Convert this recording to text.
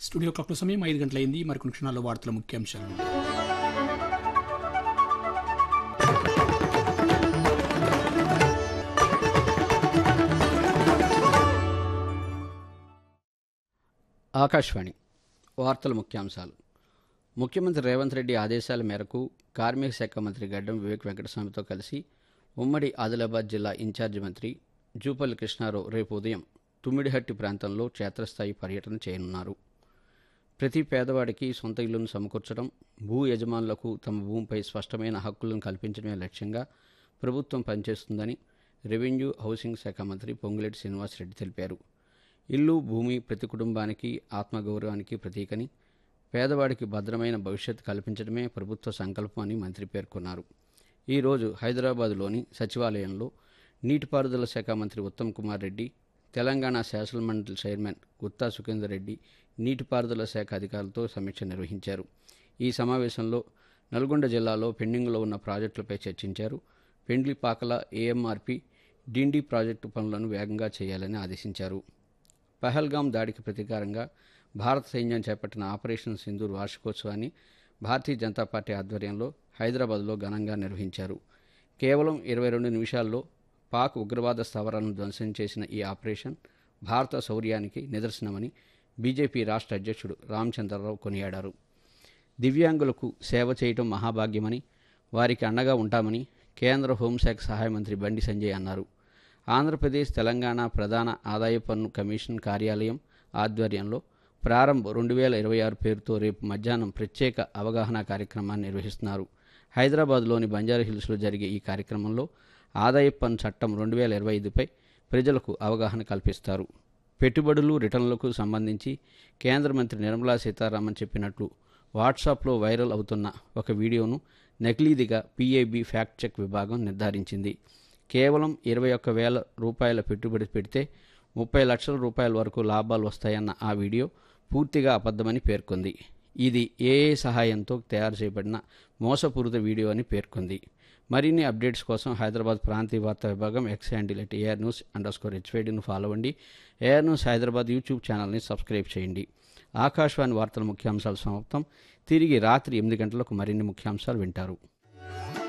studio క్లాక్లో సమయం ఐదు గంటలైంది మరికొన్ని క్షణాల్లో వార్తల ముఖ్యాంశాలు ఆకాశవాణి వార్తల ముఖ్యాంశాలు ముఖ్యమంత్రి రేవంత్ రెడ్డి ఆదేశాల మేరకు కార్మిక శాఖ మంత్రి గడ్డం వివేక్ వెంకటస్వామితో కలిసి ఉమ్మడి ఆదిలాబాద్ జిల్లా ఇన్ఛార్జి మంత్రి జూపల్లి కృష్ణారావు రేపు ఉదయం తుమ్మిడిహట్టి ప్రాంతంలో క్షేత్రస్థాయి పర్యటన చేయనున్నారు ప్రతి పేదవాడికి సొంత ఇల్లును సమకూర్చడం భూ యజమానులకు తమ భూమిపై స్పష్టమైన హక్కులను కల్పించడమే లక్ష్యంగా ప్రభుత్వం పనిచేస్తుందని రెవెన్యూ హౌసింగ్ శాఖ మంత్రి పొంగులేటి శ్రీనివాసరెడ్డి తెలిపారు ఇల్లు భూమి ప్రతి కుటుంబానికి ఆత్మగౌరవానికి ప్రతీకని పేదవాడికి భద్రమైన భవిష్యత్తు కల్పించడమే ప్రభుత్వ సంకల్పం అని మంత్రి పేర్కొన్నారు ఈరోజు హైదరాబాదులోని సచివాలయంలో నీటిపారుదల శాఖ మంత్రి ఉత్తమ్ కుమార్ రెడ్డి తెలంగాణ శాసనమండలి చైర్మన్ గుత్తా సుఖేందర్ రెడ్డి నీటిపారుదల శాఖ అధికారులతో సమీక్ష నిర్వహించారు ఈ సమావేశంలో నల్గొండ జిల్లాలో పెండింగ్లో ఉన్న ప్రాజెక్టులపై చర్చించారు పెండ్లిపాకల ఏఎంఆర్పి డిండి ప్రాజెక్టు పనులను వేగంగా చేయాలని ఆదేశించారు పహల్గాం దాడికి ప్రతీకారంగా భారత సైన్యం చేపట్టిన ఆపరేషన్ సింధూర్ వార్షికోత్సవాన్ని భారతీయ జనతా పార్టీ ఆధ్వర్యంలో హైదరాబాద్లో ఘనంగా నిర్వహించారు కేవలం ఇరవై రెండు నిమిషాల్లో పాక్ ఉగ్రవాద స్థావరాలను ధ్వంసం చేసిన ఈ ఆపరేషన్ భారత శౌర్యానికి నిదర్శనమని బీజేపీ రాష్ట్ర అధ్యక్షుడు రామచంద్రరావు కొనియాడారు దివ్యాంగులకు సేవ చేయటం మహాభాగ్యమని వారికి అండగా ఉంటామని కేంద్ర హోంశాఖ సహాయ మంత్రి బండి సంజయ్ అన్నారు ఆంధ్రప్రదేశ్ తెలంగాణ ప్రధాన ఆదాయ పన్ను కమిషన్ కార్యాలయం ఆధ్వర్యంలో ప్రారంభం రెండు వేల ఇరవై ఆరు పేరుతో రేపు మధ్యాహ్నం ప్రత్యేక అవగాహన కార్యక్రమాన్ని నిర్వహిస్తున్నారు హైదరాబాద్లోని బంజారాహిల్స్లో జరిగే ఈ కార్యక్రమంలో ఆదాయ పన్ను చట్టం రెండు వేల ఇరవై ఐదుపై ప్రజలకు అవగాహన కల్పిస్తారు పెట్టుబడులు రిటర్నులకు సంబంధించి కేంద్ర మంత్రి నిర్మలా సీతారామన్ చెప్పినట్లు వాట్సాప్లో వైరల్ అవుతున్న ఒక వీడియోను నకిలీదిగా పీఏబీ ఫ్యాక్ట్ చెక్ విభాగం నిర్ధారించింది కేవలం ఇరవై ఒక్క వేల రూపాయల పెట్టుబడి పెడితే ముప్పై లక్షల రూపాయల వరకు లాభాలు వస్తాయన్న ఆ వీడియో పూర్తిగా అబద్ధమని పేర్కొంది ఇది ఏఏ సహాయంతో తయారు చేయబడిన మోసపూరిత వీడియో అని పేర్కొంది మరిన్ని అప్డేట్స్ కోసం హైదరాబాద్ ప్రాంతీయ వార్తా విభాగం X handle at A R news underscore హెచ్వైడీను ఫాలో అవ్వండి ఏఆర్ న్యూస్ హైదరాబాద్ యూట్యూబ్ ఛానల్ని సబ్స్క్రైబ్ చేయండి ఆకాశవాణి వార్తల ముఖ్యాంశాలు సమాప్తం తిరిగి రాత్రి ఎనిమిది గంటలకు మరిన్ని ముఖ్యాంశాలు వింటారు